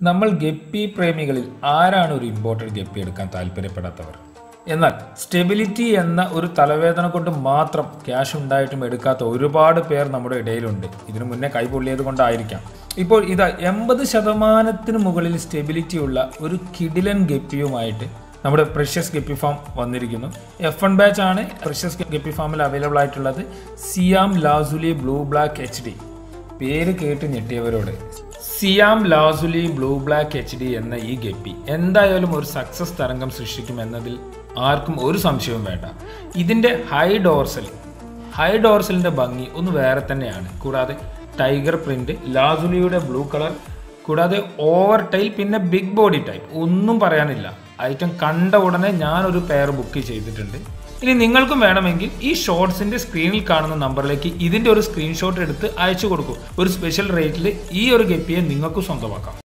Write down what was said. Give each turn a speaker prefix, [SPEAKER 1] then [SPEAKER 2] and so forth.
[SPEAKER 1] നമ്മൾ ഗപ്പി പ്രേമികളിൽ ആരാണ് ഒരു ഇമ്പോർട്ടഡ് ഗപ്പി എടുക്കാൻ താല്പര്യപ്പെടാത്തവർ എന്നാൽ സ്റ്റെബിലിറ്റി എന്ന ഒരു തലവേദന കൊണ്ട് മാത്രം ക്യാഷ് ഉണ്ടായിട്ടും എടുക്കാത്ത ഒരുപാട് പേർ നമ്മുടെ ഇടയിലുണ്ട് ഇതിനു മുന്നേ കൈപൊള്ളിയത് കൊണ്ടായിരിക്കാം ഇപ്പോൾ ഇതാ എൺപത് ശതമാനത്തിന് മുകളിൽ സ്റ്റെബിലിറ്റി ഉള്ള ഒരു കിഡിലൻ ഗപ്പിയുമായിട്ട് നമ്മുടെ പ്രഷ്യസ് ഗപ്പി ഫാം വന്നിരിക്കുന്നു എഫ് വൺ ബാച്ച് ആണ് പ്രഷ്യസ് ഗപ്പി ഫാമിൽ അവൈലബിൾ ആയിട്ടുള്ളത് Siam lazuli blue black HD ഡി പേര് കേട്ട് ഞെട്ടിയവരോട് Siam lazuli blue black HD ഡി എന്ന ഈ ഗപ്പി എന്തായാലും ഒരു സക്സസ് തരംഗം സൃഷ്ടിക്കും എന്നതിൽ ആർക്കും ഒരു സംശയവും വേണ്ട ഇതിൻ്റെ ഹൈ ഡോർസൽ ഹൈ ഡോർസലിൻ്റെ ഭംഗി ഒന്ന് വേറെ തന്നെയാണ് കൂടാതെ ടൈഗർ പ്രിന്റ് ലാസുലിയുടെ ബ്ലൂ കളർ കൂടാതെ ഓവർ ടൈൽ പിന്നെ ബിഗ് ബോഡി ടൈപ്പ് ഒന്നും പറയാനില്ല ഐറ്റം കണ്ട ഉടനെ ഞാനൊരു പെയർ ബുക്ക് ചെയ്തിട്ടുണ്ട് ഇനി നിങ്ങൾക്കും വേണമെങ്കിൽ ഈ ഷോർട്സിന്റെ സ്ക്രീനിൽ കാണുന്ന നമ്പറിലേക്ക് ഇതിന്റെ ഒരു സ്ക്രീൻഷോട്ട് എടുത്ത് അയച്ചു കൊടുക്കൂ ഒരു സ്പെഷ്യൽ റേറ്റിൽ ഈ ഒരു ഗപ്പിയെ നിങ്ങൾക്ക് സ്വന്തമാക്കാം